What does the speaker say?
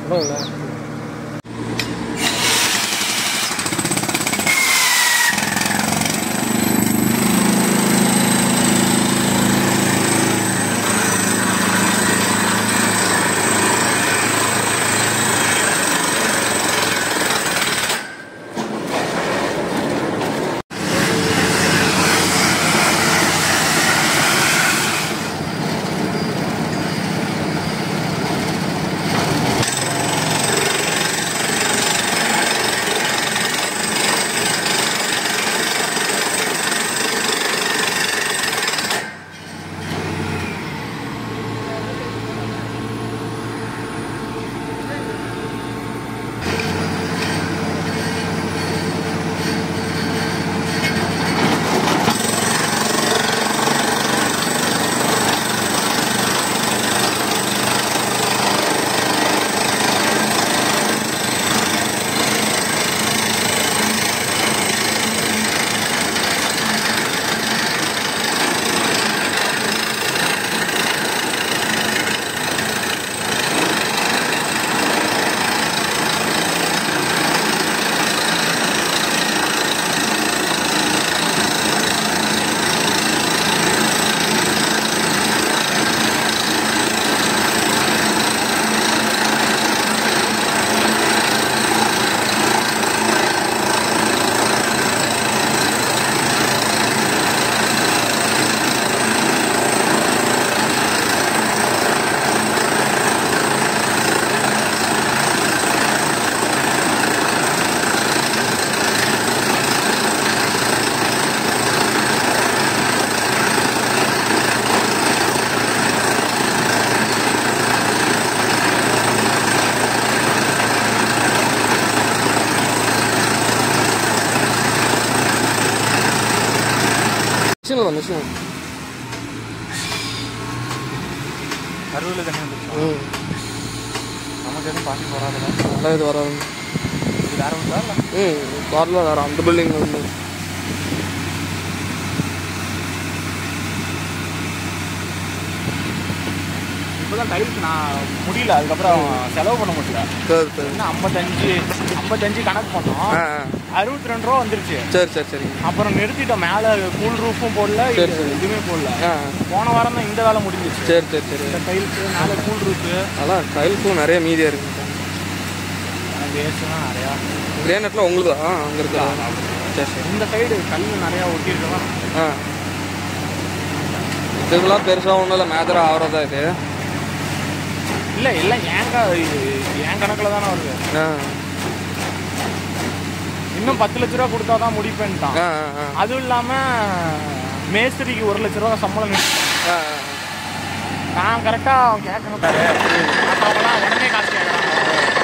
அவ்வளோங்களா மிஷினில் தான் மிஷின் அறுபதுல தண்ணி வந்துருச்சு ம் நமக்கு எதுவும் பாசி வராதுல நல்லா இது வராது இது வேற ஒன்றா இல்லை ம் காரில் வேறு அந்த பில்டிங் வந்து இப்போதான் டைல்ஸ் நான் முடியல அதுக்கப்புறம் செலவு பண்ண முடியல சரி சரி என்ன ஐம்பத்தஞ்சு ஐம்பத்தஞ்சு கணக்கு பண்ணோம் ஆ ஆ அறுபத்தி ரெண்டு ரூபா வந்துருச்சு சரி சரி சரி அப்புறம் நிறுத்திட்டோம் மேலே கூல் ரூஃபும் போடல சரி, இது சரி. எதுவுமே போடல ஆ போன வாரம் தான் இந்த வேலை முடிஞ்சிச்சு சரி சரி சரி இந்த டைல்ஸு மேலே கூல் ரூஃபு அதான் டைல்ஸும் நிறைய மீதியாக இருக்குது வேஸ்ட்லாம் நிறையா கிரேனட்டில் உங்களுக்கு தான் அங்கே இருக்கா சரி சரி இந்த சைடு கல் நிறையா ஒட்டியிருக்கலாம் ஆ இதெல்லாம் பெருசாக ஒன்றும் இல்லை மேதராக ஆகிறதா இது இல்லை எல்லாம் ஏன் க- இது என் கணக்கில் தானே வருது ஆ இன்னும் பத்து லட்ச ரூபா கொடுத்தா தான் முடிப்பேன்ட்டான் ஆ ஆ ஆ அதுவும் இல்லாமல் மேஸ்திரிக்கு ஒரு லட்ச ரூபா சம்பளம் நிறுத்திட்டான். ஆ ஆ நான் கரெக்டாக அவன் கேட்கணும் பாரு மற்றவங்களாம் உடனே காசு கேட்குறாங்க